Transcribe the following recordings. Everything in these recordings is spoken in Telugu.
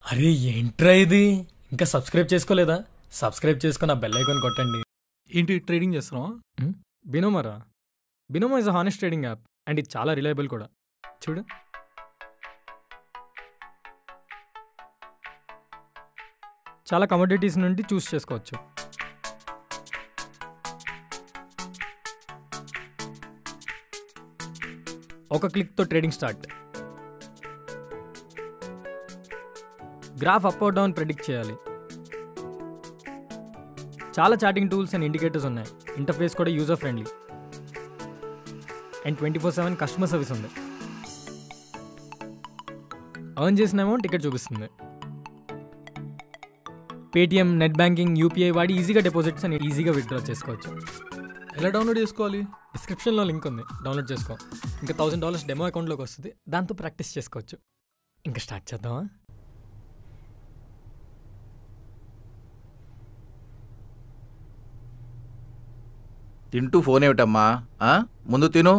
అరే ఏంట్రా ఇది ఇంకా సబ్స్క్రైబ్ చేసుకోలేదా సబ్స్క్రైబ్ చేసుకుని ఆ బెల్ ఐకాన్ కొట్టండి ఏంటి ట్రేడింగ్ చేస్తున్నావా బినోమారా Binomo is a honest trading app and ఇది చాలా రిలయబుల్ కూడా చూడు చాలా కమోడిటీస్ నుండి చూస్ చేసుకోవచ్చు ఒక క్లిక్తో trading start graph up or down predict చేయాలి చాలా చాటింగ్ టూల్స్ అండ్ ఇండికేటర్స్ ఉన్నాయి ఇంటర్ఫేస్ కూడా user friendly and twenty four seven customer service ఉంది ఎర్న్ చేసిన అమౌంట్ టికెట్ చూపిస్తుంది పేటిఎం నెట్ బ్యాంకింగ్ యూపీఐ వాడి ఈజీగా డిపాజిట్స్ అని ఈజీగా విత్డ్రా చేసుకోవచ్చు ఎలా డౌన్లోడ్ చేసుకోవాలి డిస్క్రిప్షన్లో లింక్ ఉంది డౌన్లోడ్ చేసుకో ఇంకా థౌసండ్ డాలర్స్ డెమో అకౌంట్లోకి వస్తుంది దాంతో ప్రాక్టీస్ చేసుకోవచ్చు ఇంకా స్టార్ట్ చేద్దామా తింటూ ఫోన్ ఏమిటమ్మా ఆ? ముందు తిను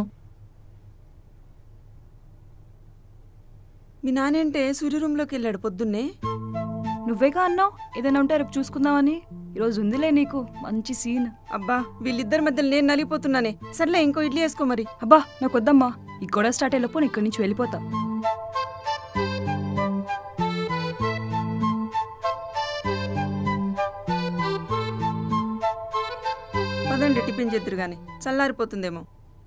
మీ నానేంటే సూర్య రూమ్లోకి వెళ్ళాడు పొద్దున్నే నువ్వేగా అన్నావు ఏదైనా ఉంటే రేపు చూసుకుందామని ఈరోజు ఉందిలే నీకు మంచి సీన్ అబ్బా వీళ్ళిద్దరి మధ్యలో నేను నలిగిపోతున్నానే సర్లే ఇంకో ఇడ్లీ వేసుకో మరి అబ్బా నాకు వద్దమ్మా ఈ గొడవ స్టార్ట్ అయ్యేలోపు నేను ఇక్కడి నుంచి వెళ్ళిపోతా పదండి టిఫిన్ చేద్దరు గాని చల్లారిపోతుందేమో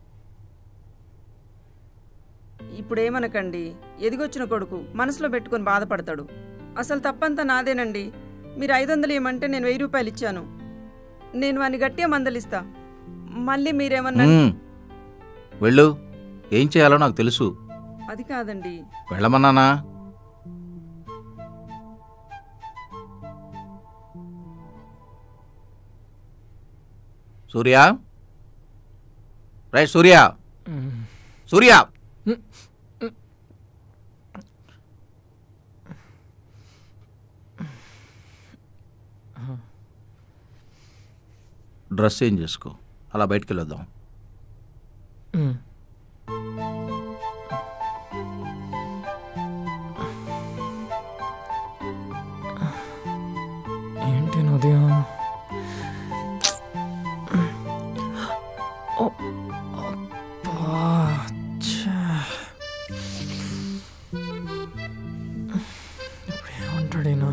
ఇప్పుడు ఏమనకండి ఎదిగొచ్చిన కొడుకు మనసులో పెట్టుకొని బాధపడతాడు అసలు తప్పంతా నాదేనండి మీరు ఐదు వందలు ఇవ్వమంటే నేను వెయ్యి రూపాయలు ఇచ్చాను నేను వాడిని గట్టిగా మందలిస్తా మళ్ళీ మీరేమన్నా మ్మ్. వెళ్ళు ఏం చేయాలో నాకు తెలుసు అది కాదండి వెళ్ళమన్నానా Surya right Surya Surya dress change చేసుకో అలా బయటికి వెళ్ళొద్దాం ఏంటి ఉదయం ఓ, అబ్బా, ఛే. ఇప్పుడు ఏమంటాడు ఈయన?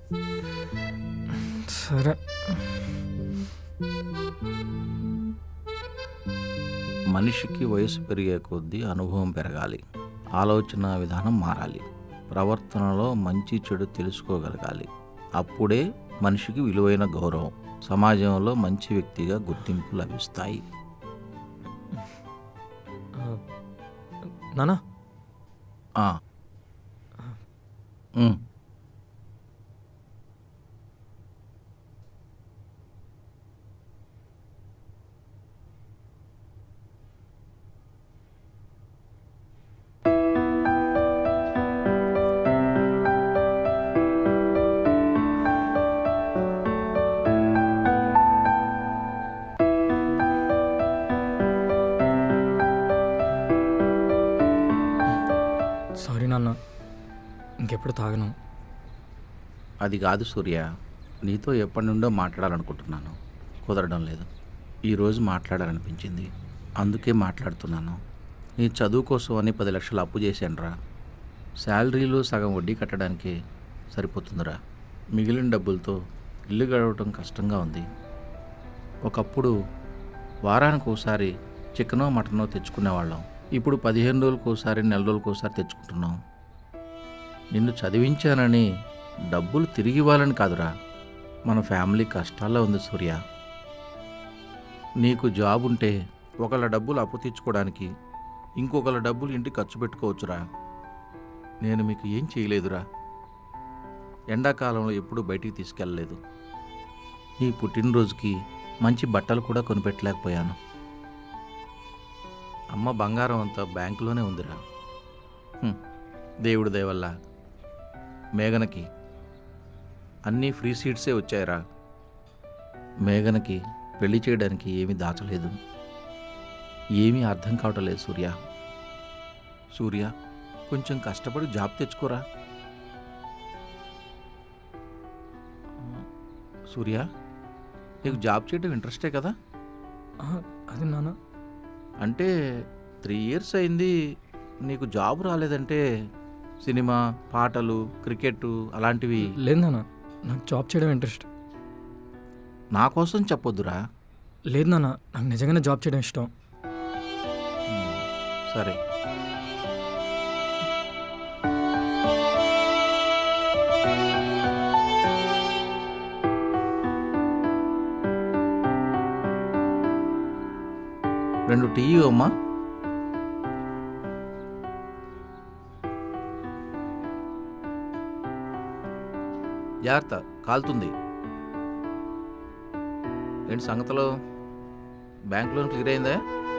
సరే మనిషికి వయసు పెరిగే కొద్దీ అనుభవం పెరగాలి ఆలోచన విధానం మారాలి ప్రవర్తనలో మంచి చెడు తెలుసుకోగలగాలి అప్పుడే మనిషికి విలువైన గౌరవం సమాజంలో మంచి వ్యక్తిగా గుర్తింపు లభిస్తాయి నానా ఆ. ఉమ్. సారీ నాన్న ఇంకెప్పుడు తాగను అది కాదు సూర్య నీతో ఎప్పటి నుండో మాట్లాడాలనుకుంటున్నాను కుదరడం లేదు ఈరోజు మాట్లాడాలనిపించింది అందుకే మాట్లాడుతున్నాను నీ చదువు కోసం అని పది లక్షలు అప్పు చేశానురా శాలరీలు సగం వడ్డీ కట్టడానికే సరిపోతుందిరా మిగిలిన డబ్బులతో ఇల్లు గడవటం కష్టంగా ఉంది ఒకప్పుడు వారానికి ఒకసారి చికెనో మటనో తెచ్చుకునేవాళ్ళం ఇప్పుడు పదిహేను రోజులకు ఒకసారి నెల రోజులకు ఒకసారి తెచ్చుకుంటున్నాం నిన్ను చదివించానని డబ్బులు తిరిగి ఇవ్వాలని కాదురా మన ఫ్యామిలీ కష్టాల్లో ఉంది సూర్య నీకు జాబ్ ఉంటే ఒకళ్ళ డబ్బులు అప్పు తీర్చుకోవడానికి ఇంకొకళ్ళ డబ్బులు ఇంటికి ఖర్చు పెట్టుకోవచ్చురా నేను మీకు ఏం చేయలేదురా ఎండాకాలంలో ఎప్పుడూ బయటికి తీసుకెళ్ళలేదు నీ పుట్టినరోజుకి మంచి బట్టలు కూడా కొనిపెట్టలేకపోయాను అమ్మ బంగారం అంతా బ్యాంకులోనే ఉందిరా హ్మ్. దేవుడి దయ వల్ల మేఘనకి అన్నీ ఫ్రీ సీట్సే వచ్చాయిరా మేఘనకి పెళ్లి చేయడానికి ఏమీ దాచలేదు ఏమీ అర్థం కావటం లేదు సూర్య సూర్య కొంచెం కష్టపడి జాబ్ తెచ్చుకోరా సూర్య నీకు జాబ్ చేయడం ఇంట్రెస్టే కదా ఆ, అది నాన్న అంటే త్రీ ఇయర్స్ అయింది నీకు జాబ్ రాలేదంటే సినిమా పాటలు క్రికెట్ అలాంటివి లేదు నాన్న నాకు జాబ్ చేయడం ఇంట్రెస్ట్ నా కోసం చెప్పొద్దురా లేదు నాన్న నాకు నిజంగానే జాబ్ చేయడం ఇష్టం హ్మ్, సరే రెండు టీ అమ్మా జాగ్రత్త కాలుతుంది ఏంటి సంగతిలో బ్యాంక్ లోన్ క్లియర్ అయిందా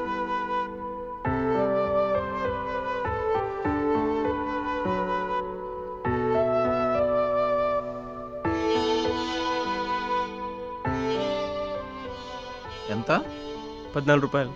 ఎంత పద్నాలుగు రూపాయలు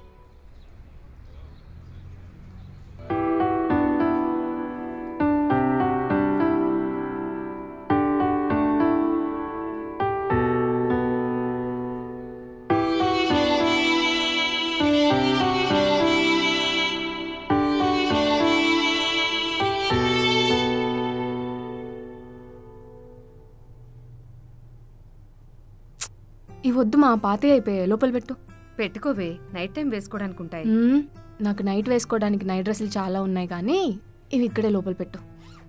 ఇవి వద్దు మా పాత అయిపోయాయి లోపల పెట్టు పెట్టుకోవే నైట్ టైం వేసుకోవడానికి ఉంటాయి మ్మ్. నాకు నైట్ వేసుకోవడానికి నైట్ డ్రెస్సులు చాలా ఉన్నాయి కానీ ఇవి ఇక్కడే లోపల పెట్టు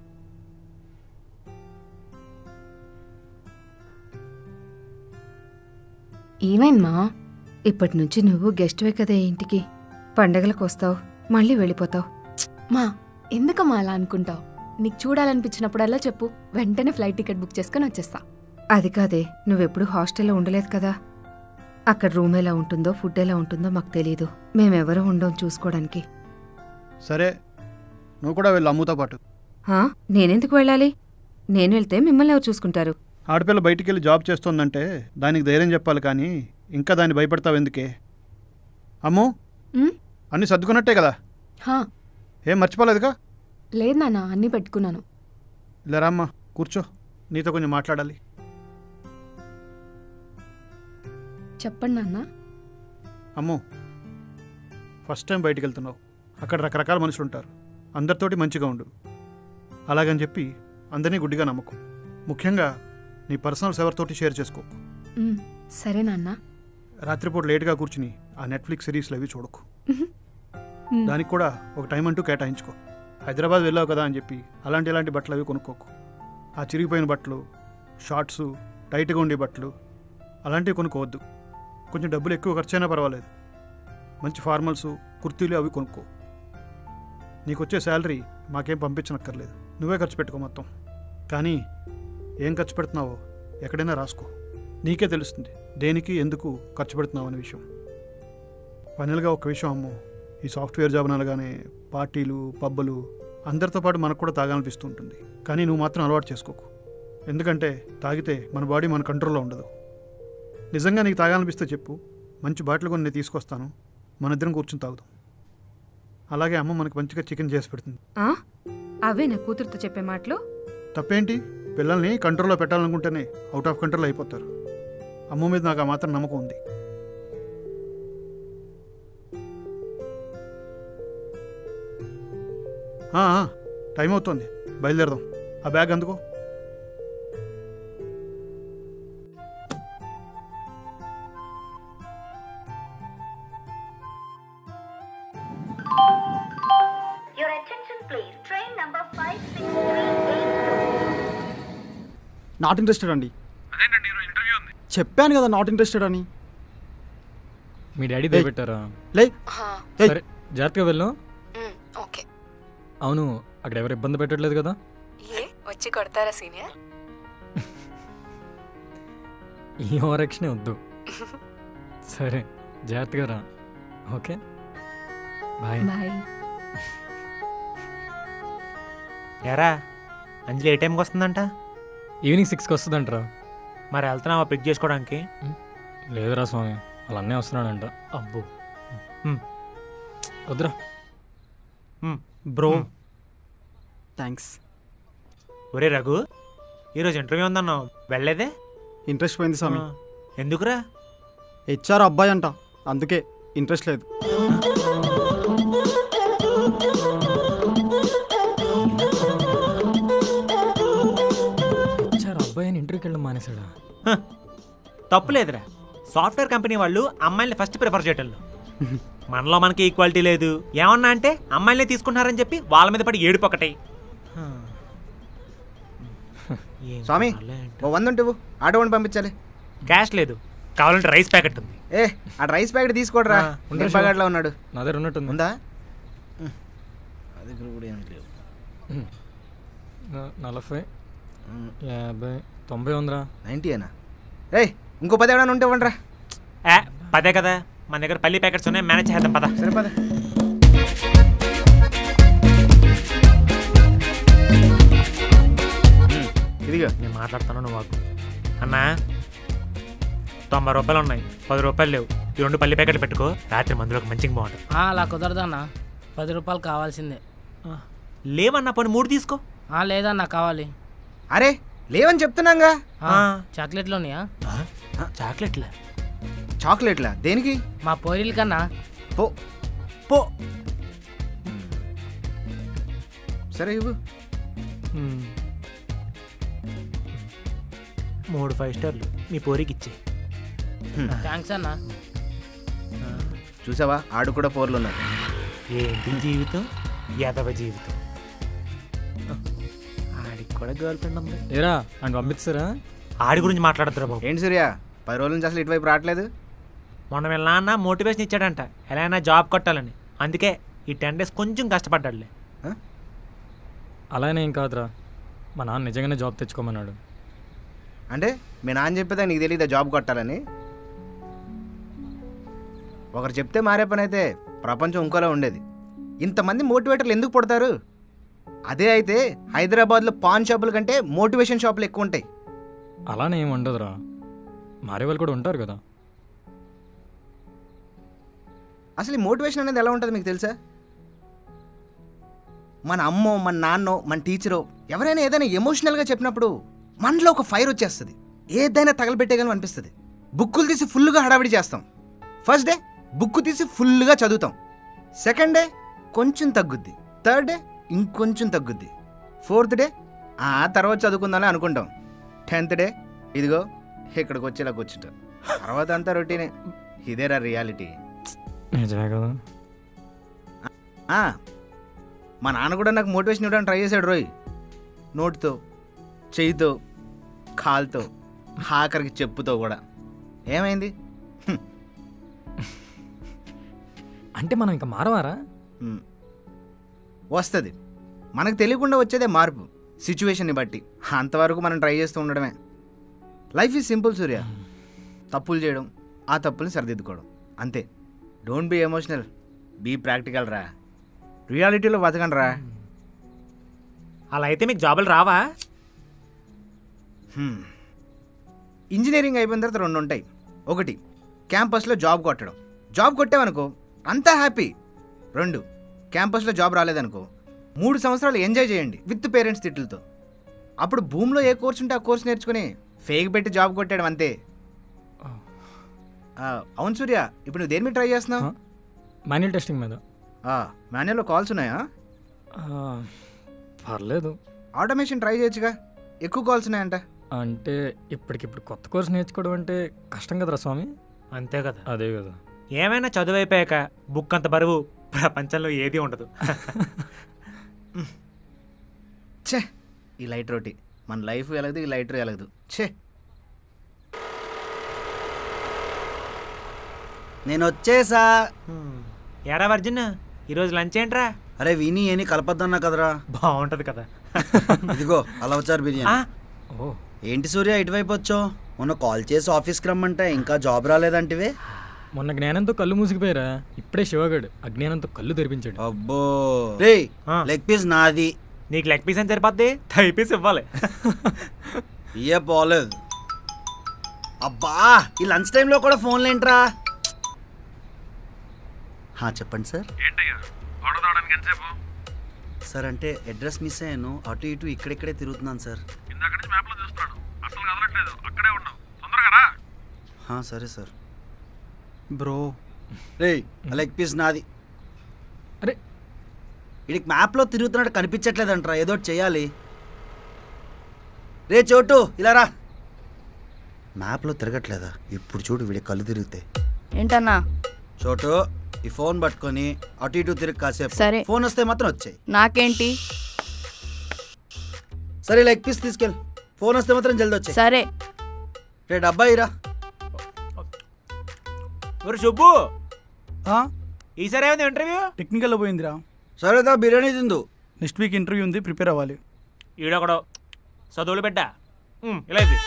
ఏమైందమ్మా ఇప్పటి నుంచి నువ్వు గెస్ట్వే కదే ఇంటికి పండగలకు వస్తావు మళ్ళీ వెళ్ళిపోతావు మా ఎందుకమ్మా అలా అనుకుంటావు నీకు చూడాలనిపించినప్పుడల్లా చెప్పు వెంటనే ఫ్లైట్ టికెట్ బుక్ చేసుకొని వచ్చేస్తా అది కాదే నువ్వెప్పుడు హాస్టల్లో ఉండలేదు కదా అక్కడ రూమ్ ఎలా ఉంటుందో ఫుడ్ ఎలా ఉంటుందో మాకు తెలీదు మేమెవరూ ఉండం చూసుకోవడానికి సరే నువ్వు కూడా వెళ్ళు అమ్ముతో పాటు హా నేనెందుకు వెళ్ళాలి నేను వెళ్తే మిమ్మల్ని ఎవరు చూసుకుంటారు ఆడపిల్ల బయటికి వెళ్ళి జాబ్ చేస్తోందంటే దానికి ధైర్యం చెప్పాలి కానీ ఇంకా దాన్ని భయపడతావు ఎందుకే అమ్ము మ్మ్? అన్నీ సర్దుకున్నట్టే కదా హా ఏం మర్చిపోలేదుగా లేదు నాన్న అన్నీ పెట్టుకున్నాను ఇలా రామ్మా కూర్చో నీతో కొంచెం మాట్లాడాలి చెప్పండి నాన్న అమ్ము ఫస్ట్ టైం బయటికి వెళ్తున్నావు అక్కడ రకరకాల మనుషులు ఉంటారు అందరితోటి మంచిగా ఉండు అలాగని చెప్పి అందరినీ గుడ్డిగా నమ్మకు ముఖ్యంగా నీ పర్సనల్స్ ఎవరితోటి షేర్ చేసుకో మ్మ్. సరే నాన్న రాత్రిపూట లేట్గా కూర్చుని ఆ నెట్ఫ్లిక్స్ సిరీస్లు అవి చూడకు మ్మ్. దానికి కూడా ఒక టైం అంటూ కేటాయించుకో హైదరాబాద్ వెళ్ళావు కదా అని చెప్పి అలాంటి ఇలాంటి బట్టలు అవి కొనుక్కోకు ఆ చిరిగిపోయిన బట్టలు షార్ట్స్ టైట్గా ఉండే బట్టలు అలాంటివి కొనుక్కోవద్దు కొంచెం డబ్బులు ఎక్కువ ఖర్చు అయినా పర్వాలేదు మంచి ఫార్మల్స్ కుర్తీలు అవి కొనుక్కో నీకు వచ్చే శాలరీ మాకేం పంపించనక్కర్లేదు నువ్వే ఖర్చు పెట్టుకో మొత్తం కానీ ఏం ఖర్చు పెడుతున్నావో ఎక్కడైనా రాసుకో నీకే తెలుస్తుంది దేనికి ఎందుకు ఖర్చు పెడుతున్నావు అనే విషయం ఫైనల్గా ఒక విషయం అమ్ము ఈ సాఫ్ట్వేర్ జాబ్ అనగానే పార్టీలు పబ్బులు అందరితో పాటు మనకు కూడా తాగాలనిపిస్తూ ఉంటుంది కానీ నువ్వు మాత్రం అలవాటు చేసుకోకు ఎందుకంటే తాగితే మన బాడీ మన కంట్రోల్లో ఉండదు నిజంగా నీకు తాగాలనిపిస్తే చెప్పు మంచి బాటిల్ కొని నేను తీసుకొస్తాను మన ఇద్దరం కూర్చొని తాగుదాం అలాగే అమ్మ మనకు మంచిగా చికెన్ చేసి పెడుతుంది ఆ? అవే నా కూతురుతో చెప్పే మాటలు తప్పేంటి పిల్లల్ని కంట్రోల్లో పెట్టాలనుకుంటేనే అవుట్ ఆఫ్ కంట్రోల్ అయిపోతారు అమ్మ మీద నాకు ఆ మాత్రం నమ్మకం ఉంది ఆ, ఆ, టైం అవుతుంది బయలుదేరదాం ఆ బ్యాగ్ అందుకో Your attention please. Train number 56382. Not interested అండి చెప్పాను కదా నాట్ ఇంట్రెస్టెడ్ అని మీ డాడీ దయపెట్టారా లే ఏయ్. సరే జాగ్రత్తగా వెళ్ళు మ్మ్. ఓకే అవును అక్కడ ఎవరు ఇబ్బంది పెట్టట్లేదు కదా ఏ వచ్చి కొడతారా సీనియర్ ఈ ఓవరాక్షనే వద్దు సరే జాగ్రత్తగా రా ఓకే బాయ్ బాయ్ ఎరా అంజలి ఏ టైంకి వస్తుందంట ఈవినింగ్ సిక్స్కి వస్తుందంటరా మరి వెళ్తున్నావా పిక్ చేసుకోవడానికి లేదురా స్వామి వాళ్ళ అన్నయ్య వస్తున్నాడంట అబ్బో హ్మ్. వద్దురా బ్రో Hmm. థ్యాంక్స్ ఒరే రఘు ఈరోజు ఇంటర్వ్యూ ఉందన్నావు వెళ్ళలేదే ఇంట్రెస్ట్ పోయింది స్వామి ఎందుకురా హెచ్ఆర్ అబ్బాయి అంట అందుకే ఇంట్రెస్ట్ లేదు వచ్చారు అబ్బాయి అని ఇంటర్వ్యూకి వెళ్ళడం మానేశాడా తప్పు లేదురా సాఫ్ట్వేర్ కంపెనీ వాళ్ళు అమ్మాయిల్ని ఫస్ట్ ప్రిఫర్ చేయటంలో మనలో మనకి ఈక్వాలిటీ లేదు ఏమన్నా అంటే అమ్మాయిలే తీసుకుంటున్నారని చెప్పి వాళ్ళ మీద పడి ఏడుపు ఒకటి స్వామి ఓ వంద ఉంటే ఇవ్వు. ఆటో వండి పంపించాలి క్యాష్ లేదు కావాలంటే రైస్ ప్యాకెట్ ఉంది ఏ ఆ రైస్ ప్యాకెట్ తీసుకోడరా ఆ, ఉండే మిరపగాడ్లో ఉన్నాడు నా దగ్గర ఉన్నట్టుంది ఉందా న- నలభై యాభై తొంభై ఉందిరా నైంటీ అయినా రే ఇంకో పది ఎవడన్నా ఉంటే ఇవ్వండిరా ఏ పదే కదా మన దగ్గర పల్లి ప్యాకెట్స్ ఉన్నాయి మేనేజ్ చేద్దాం పద సరే పద ఇదిగో నేను మాట్లాడుతాను నువ్వు ఆగు. అన్నా తొంభై రూపాయలు ఉన్నాయి పది రూపాయలు లేవు ఈ రెండు పల్లి ప్యాకెట్లు పెట్టుకో రాత్రి మందులోకి మంచిగా బాగుంటుంది ఆ, అలా కుదరదన్నా పది రూపాయలు కావాల్సిందే లేవన్నా పోనీ మూడు తీసుకో ఆ, లేదన్నా కావాలి అరే లేవని చెప్తున్నాగా ఆ, చాక్లెట్లు ఉన్నాయా చాక్లెట్లే చాక్లెట్లా దేనికి మా పోరీల కన్నా పో పో సరే ఇవ్వు మూడు ఫైవ్ స్టార్లు మీ పోరికి ఇచ్చే థ్యాంక్స్ అన్నా చూసావా ఆడు కూడా పోర్లు ఉన్నారు ఏంటి జీవితం యాదవ జీవితం ఆడికి కూడా గర్ల్ ఫ్రెండ్ ఉంది ఏరా అండ్ పంపిస్తారా ఆడి గురించి మాట్లాడద్దురా బాబు ఏంటి సూర్య పది రోజుల నుంచి అసలు ఇటువైపు రావట్లేదు మొన్న వీళ్ళ నాన్న మోటివేషన్ ఇచ్చాడంట ఎలా అయినా జాబ్ కొట్టాలని అందుకే ఈ టెన్ డేస్ కొంచెం కష్టపడ్డాడులే అలానే ఏం కాదురా మా నాన్న నిజంగానే జాబ్ తెచ్చుకోమన్నాడు అంటే మీ నాన్న చెప్పేదా నీకు తెలియదా జాబ్ కొట్టాలని ఒకరు చెప్తే మారే పని అయితే ప్రపంచం ఇంకోలా ఉండేది ఇంతమంది మోటివేటర్లు ఎందుకు పుడతారు అదే అయితే హైదరాబాద్లో పాన్ షాపుల కంటే మోటివేషన్ షాపులు ఎక్కువ ఉంటాయి అలానే ఏం ఉండదురా మారే వాళ్ళు కూడా ఉంటారు కదా అసలు ఈ మోటివేషన్ అనేది ఎలా ఉంటుంది మీకు తెలుసా మన అమ్మో మన నాన్నో మన టీచరో ఎవరైనా ఏదైనా ఎమోషనల్గా చెప్పినప్పుడు మనలో ఒక ఫైర్ వచ్చేస్తుంది ఏదైనా తగలబెట్టేయగలం అనిపిస్తుంది బుక్కులు తీసి ఫుల్గా హడావిడి చేస్తాం ఫస్ట్ డే బుక్ తీసి ఫుల్గా చదువుతాం సెకండ్ డే కొంచెం తగ్గుద్ది థర్డ్ డే ఇంకొంచెం తగ్గుద్ది ఫోర్త్ డే ఆ తర్వాత చదువుకుందామని అనుకుంటాం టెన్త్ డే ఇదిగో ఇక్కడికి వచ్చేలా కూర్చుంటాం తర్వాత అంతా రొటీనే ఇదేరా రియాలిటీ నిజమే కదా ఆ, మా నాన్న కూడా నాకు మోటివేషన్ ఇవ్వడానికి ట్రై చేశాడు రోయ్ నోటితో చెయ్యితో కాలుతో ఆఖరికి చెప్పుతో కూడా ఏమైంది అంటే మనం ఇంకా మారవారా వస్తుంది మనకు తెలియకుండా వచ్చేదే మార్పు సిచ్యువేషన్ని బట్టి అంతవరకు మనం ట్రై చేస్తూ ఉండడమే లైఫ్ ఈజ్ సింపుల్ సూర్య తప్పులు చేయడం ఆ తప్పుల్ని సరిదిద్దుకోవడం అంతే don't be emotional be practical రా రియాలిటీలో బతకండి రా అలా అయితే మీకు జాబులు రావా హ్మ్. ఇంజనీరింగ్ అయిపోయిన తర్వాత రెండు ఉంటాయి ఒకటి క్యాంపస్లో జాబ్ కొట్టడం జాబ్ కొట్టావనుకో అంతా హ్యాపీ రెండు క్యాంపస్లో జాబ్ రాలేదనుకో మూడు సంవత్సరాలు ఎంజాయ్ చేయండి విత్ పేరెంట్స్ తిట్లతో అప్పుడు భూమిలో ఏ కోర్స్ ఉంటే ఆ కోర్స్ నేర్చుకుని ఫేక్ పెట్టి జాబ్ కొట్టాడు అంతే ఆ, అవును సూర్య ఇప్పుడు నువ్వు దేని మీద ట్రై చేస్తున్నావు మాన్యువల్ టెస్టింగ్ మీద మాన్యువల్లో కాల్స్ ఉన్నాయా ఆ, పర్లేదు ఆటోమేషన్ ట్రై చేయొచ్చుగా ఎక్కువ కాల్స్ ఉన్నాయంట అంటే ఇప్పటికిప్పుడు కొత్త కోర్స్ నేర్చుకోవడం అంటే కష్టం కదరా స్వామి అంతే కదా అదే కదా ఏమైనా చదువు అయిపోయాక బుక్ అంత బరువు ప్రపంచంలో ఏది ఉండదు ఛే ఈ లైట్ రోటీ మన లైఫ్ ఎలగదు ఈ లైటర్ ఎలగదు ఛే నేను వచ్చేసా ఏడా వర్జిన్ ఈరోజు లంచ్ ఏంట్రా అరే విని ఏని కలపద్దన్నా కదరా బాగుంటది కదా ఇదిగో అలవచారు ఆ? బిర్యానీ ఏంటి సూర్య ఇటువైపు వచ్చావు మొన్న కాల్ చేసి ఆఫీస్కి రమ్మంటే ఇంకా జాబ్ రాలేదంటివే మొన్న జ్ఞానంతో కళ్ళు మూసిపోయారా ఇప్పుడే శివగాడు అజ్ఞానంతో కళ్ళు తెరిపించాడు అబ్బో రే లెగ్ పీస్ నాది నీకు లెగ్ పీస్ అని సరిపోద్ది థై పీస్ ఇవ్వాలి ఇయ్యే పోలేదు అబ్బా ఈ లంచ్ టైంలో కూడా ఫోన్లు ఏంట్రా హా, చెప్పండి సార్ ఏంటయ్యా ఆర్డర్ రావడానికి ఎంతసేపు సార్ అంటే అడ్రస్ మిస్ అయ్యాను అటు ఇటు ఇక్కడిక్కడే తిరుగుతున్నాను సార్ ఇందాక నుంచి మ్యాప్లో చూస్తున్నాను అసలు కదలట్లేదు అక్కడే ఉన్నావు హా, సరే సార్ బ్రో రే లెగ్ పీస్ నాది అరే ఇడికి మ్యాప్లో తిరుగుతున్నట్టు కనిపించట్లేదంట్రా ఏదో ఒకటి చేయాలి రే చోటు ఇలా రా మ్యాప్లో తిరగట్లేదా ఇప్పుడు చూడు వీడి కళ్ళు తిరిగితే ఏంటన్నా చోటు ఈ ఫోన్ పట్టుకొని అటు ఇటు తిరిగి కాసేపు సరే. ఫోన్ వస్తే మాత్రం వచ్చాయి నాకేంటి సరే లెగ్ పీస్ తీసుకెళ్ళి ఫోన్ వస్తే మాత్రం జల్ది వచ్చాయి సరే రే డబ్బా ఇరా ఒరు సుబ్బు ఈసారి ఏమైంది ఇంటర్వ్యూ టెక్నికల్లో పోయిందిరా సరేదా బిర్యానీ తిందు నెక్స్ట్ వీక్ ఇంటర్వ్యూ ఉంది ప్రిపేర్ అవ్వాలి ఈడొకడు చదువులు బిడ్డ ఉమ్, ఇలా ఇది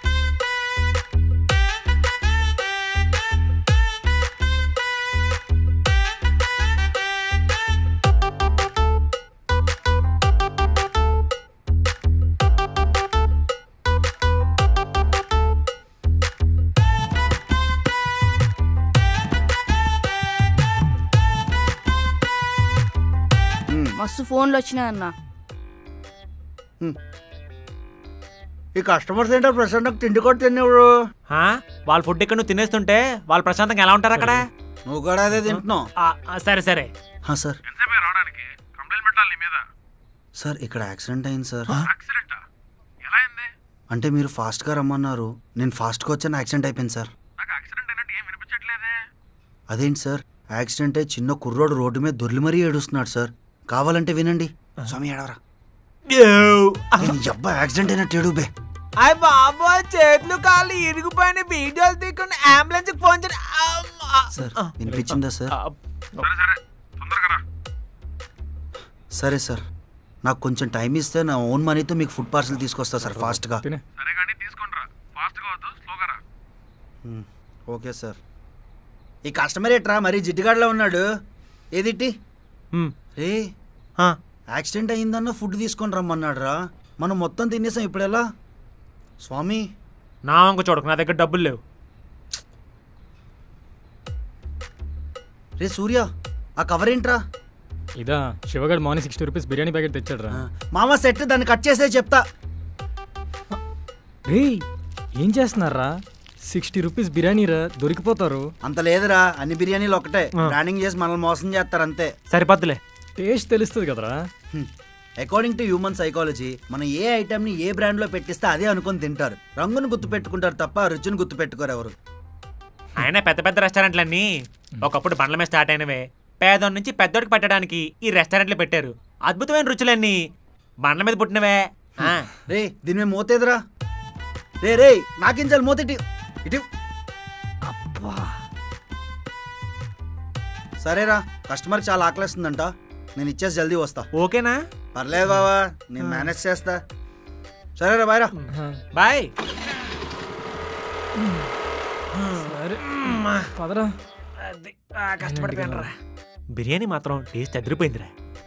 మస్తు ఫోన్లు వచ్చినాయన్నా ఈ కస్టమర్స్ ఏంటో ప్రశాంతంగా తిండి కూడా తినేవాడు హా? వాళ్ళ ఫుడ్ ఇక్కడ నువ్వు తినేస్తుంటే వాళ్ళు ప్రశాంతంగా ఎలా ఉంటారు అక్కడ నువ్వు కూడా అదే తింటున్నావు ఆ, ఆ, సరే సరే హా, సార్ ఎంతసేపు రావడానికి కంప్లైంట్ పెట్టాలి నీ మీద సార్ ఇక్కడ యాక్సిడెంట్ అయింది సార్ యాక్సిడెంటా ఎలా అయింది అంటే మీరు ఫాస్ట్గా రమ్మన్నారు నేను ఫాస్ట్గా వచ్చాను యాక్సిడెంట్ అయిపోయింది సార్ నాకు యాక్సిడెంట్ అయినట్టు ఏం వినిపించట్లేదే అదేంటి సార్ యాక్సిడెంట్ అయి చిన్న కుర్రోడు రోడ్డు మీద దొర్లి మరీ ఏడుస్తున్నాడు సార్ కావాలంటే వినండి స్వామి ఏడవరా అబ్బా యాక్సిడెంట్ అయినట్టు ఏడు బే అయ్య బాబు చేతులు కాళ్ళు ఇరిగిపోయిన వీడియోలు తీసుకుని అంబులెన్స్ ఫోన్ చేసి సార్ వినిపించిందా సార్ సరే సరే తొందరగా రా సరే సార్ నాకు కొంచెం టైం ఇస్తే నా ఓన్ మనీతో మీకు ఫుడ్ పార్సల్ తీసుకొస్తా సార్ ఫాస్ట్గా సరే కానీ తీసుకొని రా ఫాస్ట్గా వద్దు స్లోగా రా ఓకే సార్ ఈ కస్టమర్ ఎట్రా మరీ జిడ్డుగాడులో ఉన్నాడు ఏదిట్టి రే యాక్సిడెంట్ అయిందన్న ఫుడ్ తీసుకొని రమ్మన్నాడు రా మనం మొత్తం తినేసాం ఇప్పుడు ఎలా స్వామి నా వంక చూడకు నా దగ్గర డబ్బులు లేవు రే సూర్య ఆ కవర్ ఏంట్రా ఇదా శివగడ్ morning sixty rupees biryani packet తెచ్చాడు రా మామ సెట్ దాన్ని కట్ చేసే చెప్తా రే ఏం చేస్తున్నారా సిక్స్టీ రూపీస్ బిర్యానీ రా దొరికిపోతారు అంత లేదురా అన్ని బిర్యానీలు ఒకటే బ్రాండింగ్ చేసి మనల్ని మోసం చేస్తారు అంతే సరిపోద్దులే టేస్ట్ తెలుస్తుంది కదరా అకార్డింగ్ టు హ్యూమన్ సైకాలజీ మనం ఏ ఐటమ్ని ఏ బ్రాండ్లో పెట్టిస్తే అదే అనుకొని తింటారు రంగును గుర్తు పెట్టుకుంటారు తప్ప రుచిని గుర్తు పెట్టుకోరు ఎవరు ఆయన పెద్ద పెద్ద రెస్టారెంట్లన్నీ ఒకప్పుడు బండ్ల మీద స్టార్ట్ అయినవే పేదోడి నుంచి పెద్దోడికి పెట్టడానికి ఈ రెస్టారెంట్లు పెట్టారు అద్భుతమైన రుచులన్నీ బండ్ల మీద పుట్టినవే ఆ. రే దీని మీద మోతేదిరా రే రే నాకించాలి మూత ఇటు ఇటు సరేరా కస్టమర్ చాలా ఆకలిస్తుందంట నేను ఇచ్చేసి జల్దీ వస్తా ఓకేనా పర్లేదు బావా నేను మేనేజ్ చేస్తా సరేరా బాయ్రా బాయ్ సరే పదరా కష్టపడిపోయాను రా బిర్యానీ మాత్రం టేస్ట్ అదిరిపోయిందిరా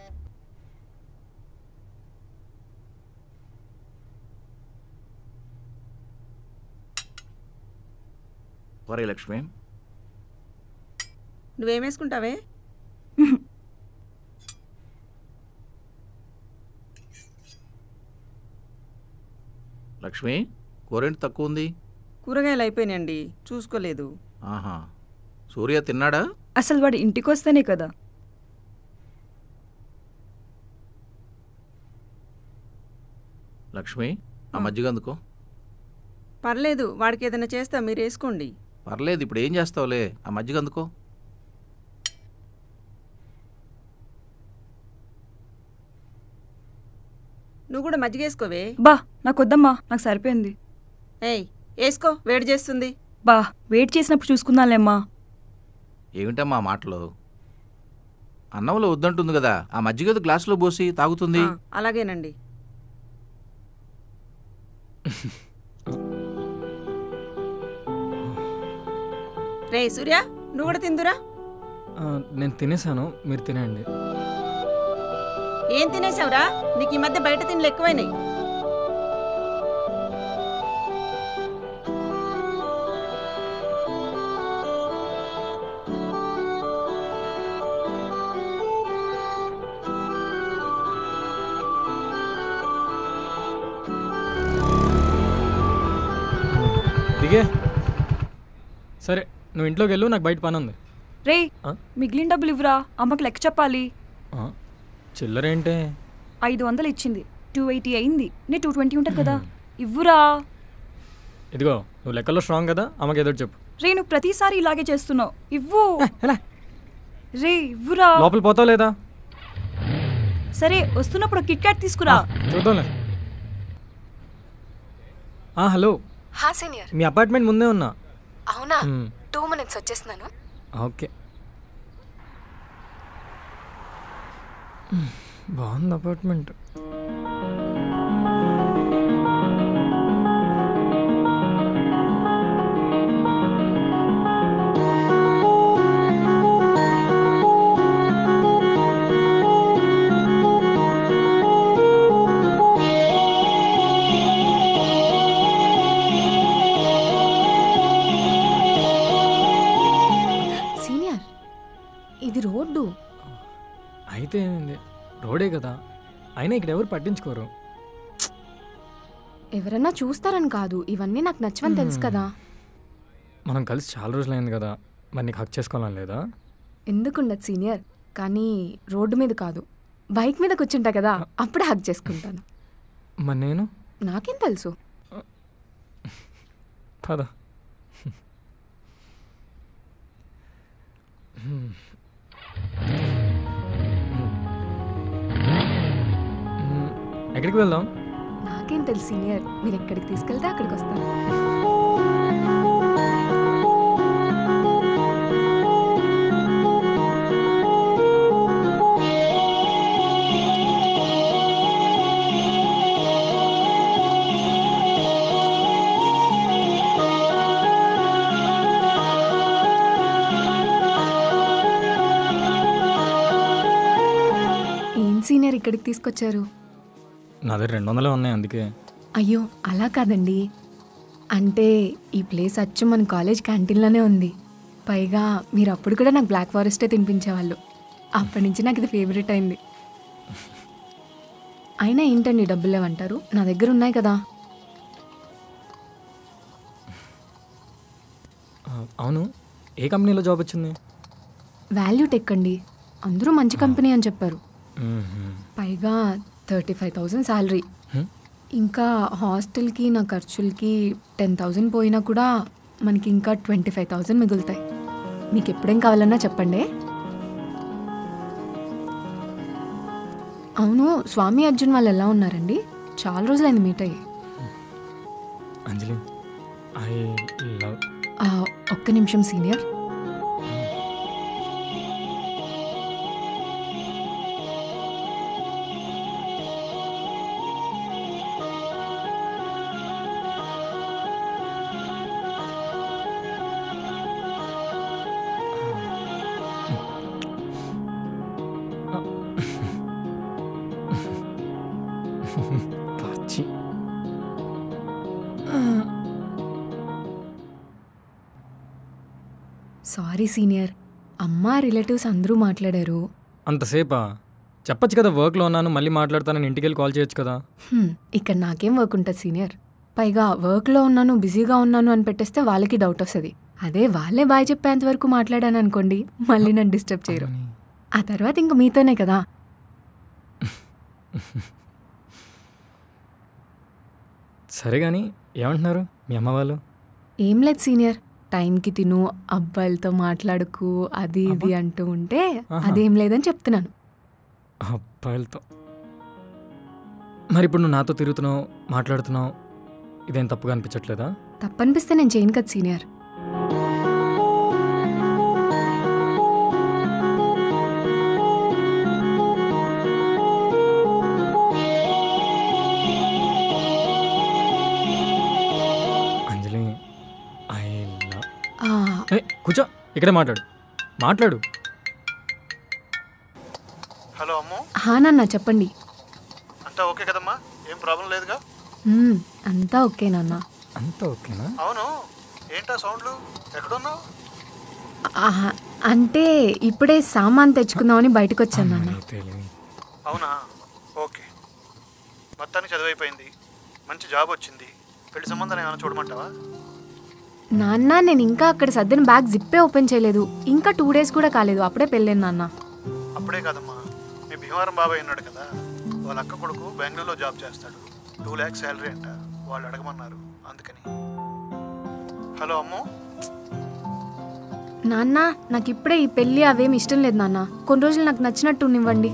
వరే లక్ష్మి నువ్వేం వేసుకుంటావే లక్ష్మి కూరేంటి తక్కువ ఉంది కూరగాయలు అయిపోయినాయండి చూసుకోలేదు ఆహా సూర్య తిన్నాడా అసలు వాడు ఇంటికి వస్తేనే కదా లక్ష్మి ఆ మజ్జిగ అందుకో పర్లేదు వాడికి ఏదైనా చేస్తా మీరు వేసుకోండి పర్లేదు ఇప్పుడు ఏం చేస్తావులే ఆ మజ్జిగ అందుకో నువ్వు కూడా మజ్జిగ వేసుకోవే బా నాకు వద్దమ్మా నాకు సరిపోయింది ఏయ్ వేసుకో వేడి చేస్తుంది బా వెయిట్ చేసినప్పుడు చూసుకుందాంలేమ్మా ఏమిటమ్మా ఆ మాటలు అన్నంలో వద్దంటుంది కదా ఆ మజ్జిగ ఏదో గ్లాసులో పోసి తాగుతుంది ఆ, అలాగేనండి రే సూర్య నువ్వు కూడా తిందురా ఆ, నేను తినేసాను మీరు తినండి ఏం తినేసావురా నీకు ఈ మధ్య బయట తిండ్లు ఎక్కువైనాయి దిగే సరే నువ్వు ఇంట్లోకి వెళ్ళు నాకు బయట పని ఉంది రే ఆ? మిగిలిన డబ్బులు ఇవ్వరా అమ్మకి లెక్క చెప్పాలి ఆ, చిల్లరేంటే ఐదు వందలు ఇచ్చింది టూ ఎయిటీ అయింది నీ టూ ట్వంటీ ఉంటుంది కదా ఇవ్వురా ఇదిగో నువ్వు లెక్కలో స్ట్రాంగ్ కదా అమ్మకి ఏదో ఒకటి చెప్పు రే నువ్వు ప్రతిసారి ఇలాగే చేస్తున్నావు ఇవ్వు రే ఇవ్వురా లోపల పోతావు లేదా సరే వస్తున్నప్పుడు కిట్ క్యాట్ తీసుకురా చూద్దాంలే ఆ, హలో హా సీనియర్ మీ అపార్ట్మెంట్ ముందే ఉన్నా అవునా మ్, టూ మినిట్స్ వచ్చేస్తున్నాను ఓకే మ్, బాగుంది అపార్ట్మెంట్ సీనియర్ ఇది రోడ్డు అయితే ఏమైంది రోడే కదా అయినా ఇక్కడ ఎవరు పట్టించుకోరు ఎవరన్నా చూస్తారని కాదు ఇవన్నీ నాకు నచ్చవని తెలుసు కదా మనం కలిసి చాలా రోజులైంది కదా మరి నీకు హక్ చేసుకోవాలని లేదా ఎందుకుండదు సీనియర్ కానీ రోడ్డు మీద కాదు బైక్ మీద కూర్చుంటా కదా అప్పుడే హక్ చేసుకుంటాను మరి నేను నాకేం తెలుసు పద ఎక్కడికి వెళ్దాం నాకేం తెలుసు సీనియర్ మీరు ఎక్కడికి తీసుకెళ్తే అక్కడికి వస్తాను ఏం సీనియర్ ఇక్కడికి తీసుకొచ్చారు నా దగ్గర రెండు వందలే ఉన్నాయి అందుకే అయ్యో అలా కాదండి అంటే ఈ ప్లేస్ అచ్చు మన కాలేజ్ క్యాంటీన్లోనే ఉంది పైగా మీరు అప్పుడు కూడా నాకు బ్లాక్ ఫారెస్టే తినిపించేవాళ్ళు అప్పటి నుంచి నాకు ఇది ఫేవరెట్ అయింది అయినా ఏంటండి డబ్బులు లేవంటారు నా దగ్గర ఉన్నాయి కదా ఆ, అవును ఏ కంపెనీలో జాబ్ వచ్చింది వాల్యూ టెక్ అండి అందరూ మంచి కంపెనీ అని చెప్పారు మ్మ్. పైగా థర్టీ ఫైవ్ థౌజండ్ శాలరీ హ్మ్? ఇంకా హాస్టల్కి నా ఖర్చులకి టెన్ థౌజండ్ పోయినా కూడా మనకి ఇంకా ట్వంటీ ఫైవ్ థౌజండ్ మిగులుతాయి మీకు ఎప్పుడేం కావాలన్నా చెప్పండి అవును స్వామి అర్జున్ వాళ్ళు ఎలా ఉన్నారండి చాలా రోజులైంది మీట్ అయ్యి అంజలి ఐ లవ్ ఆ, ఒక్క నిమిషం సీనియర్ పచ్చి సారీ సీనియర్ అమ్మ రిలేటివ్స్ అందరూ మాట్లాడారు అంతసేపా చెప్పొచ్చు కదా వర్క్లో ఉన్నాను మళ్ళీ మాట్లాడతానని ఇంటికి వెళ్ళి కాల్ చేయొచ్చు కదా హ్మ్, ఇక్కడ నాకేం వర్క్ ఉంటుంది సీనియర్ పైగా వర్క్లో ఉన్నాను బిజీగా ఉన్నాను అని పెట్టేస్తే వాళ్ళకి డౌట్ వస్తుంది అదే వాళ్ళే బాయ్ చెప్పేంత వరకు మాట్లాడాను అనుకోండి మళ్ళీ నన్ను డిస్టర్బ్ చేయరు ఆ తర్వాత ఇంక మీతోనే కదా సరే కానీ ఏమంటున్నారు మీ అమ్మ వాళ్ళు ఏం లేదు సీనియర్ టైంకి తిను అబ్బాయిలతో మాట్లాడుకు అది ఇది అంటూ ఉంటే ఆహా. అదేం లేదని చెప్తున్నాను అబ్బాయిలతో మరి ఇప్పుడు నువ్వు నాతో తిరుగుతున్నావు మాట్లాడుతున్నావు ఇదేం తప్పుగా అనిపించట్లేదా తప్పనిపిస్తే నేను చేయను కదా సీనియర్ అంజలి ఐ లవ్ ఆ, ఏ కూర్చో ఇక్కడే మాట్లాడు మాట్లాడు హలో అమ్ము హా నాన్న చెప్పండి అంతా ఓకే కదమ్మా ఏం ప్రాబ్లం లేదుగా మ్మ్, అంతా ఓకే నాన్న అంతా ఓకేనా అవును ఏంటా సౌండ్లు ఎక్కడున్నావు ఆహా, అంటే ఇప్పుడే సామాన్ తెచ్చుకుందామని బయటకు వచ్చాను నాన్న అవునా ఓకే మొత్తానికి చదువైపోయింది మంచి జాబ్ వచ్చింది పెళ్లి సంబంధం ఏమైనా చూడమంటావా నాన్న నేను ఇంకా అక్కడ సర్దిన బ్యాగ్ జిప్పే ఓపెన్ చేయలేదు ఇంకా టూ డేస్ కూడా కాలేదు అప్పుడే పెళ్ళాను నాన్న అప్పుడే కాదమ్మా మీ భీమవరం బాబాయ్ ఉన్నాడు కదా వాళ్ళ అక్క కొడుకు బెంగళూరులో జాబ్ చేస్తాడు టూ ల్యాక్స్ శాలరీ అంట వాళ్ళు అడగమన్నారు అందుకని హలో అమ్ము నాన్న నాకు ఇప్పుడే ఈ పెళ్ళి అవేం ఇష్టం లేదు నాన్న కొన్ని రోజులు నాకు నచ్చినట్టు ఉన్నివ్వండి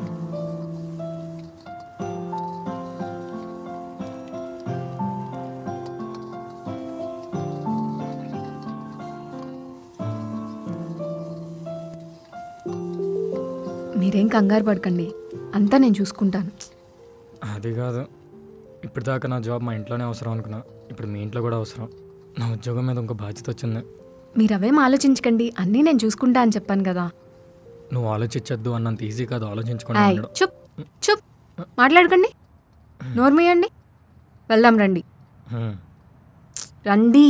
మీరేం కంగారు పడకండి అంతా నేను చూసుకుంటాను అది కాదు ఇప్పటిదాకా నా జాబ్ మా ఇంట్లోనే అవసరం అనుకున్నా ఇప్పుడు మీ ఇంట్లో కూడా అవసరం నా ఉద్యోగం మీద ఇంకో బాధ్యత వచ్చింది మీరు అవేం ఆలోచించకండి అన్నీ నేను చూసుకుంటా అని చెప్పాను కదా నువ్వు ఆలోచించొద్దు అన్నంత ఈజీ కాదు ఆలోచించుకొని ఆయ్, ఉండడం. చుప్ చుప్ మాట్లాడకండి నోర్మేయండి వెళ్దాం రండి హ్మ్. రండి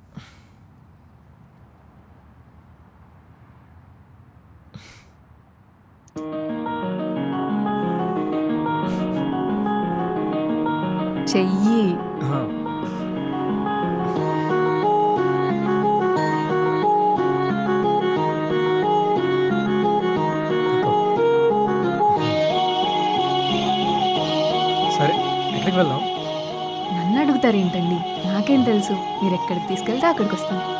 చెయ్యి హా. సరే ఎక్కడికి వెళ్దాం నన్ను అడుగుతారేంటండి నాకేం తెలుసు మీరు ఎక్కడికి తీసుకెళ్తే అక్కడికి వస్తాను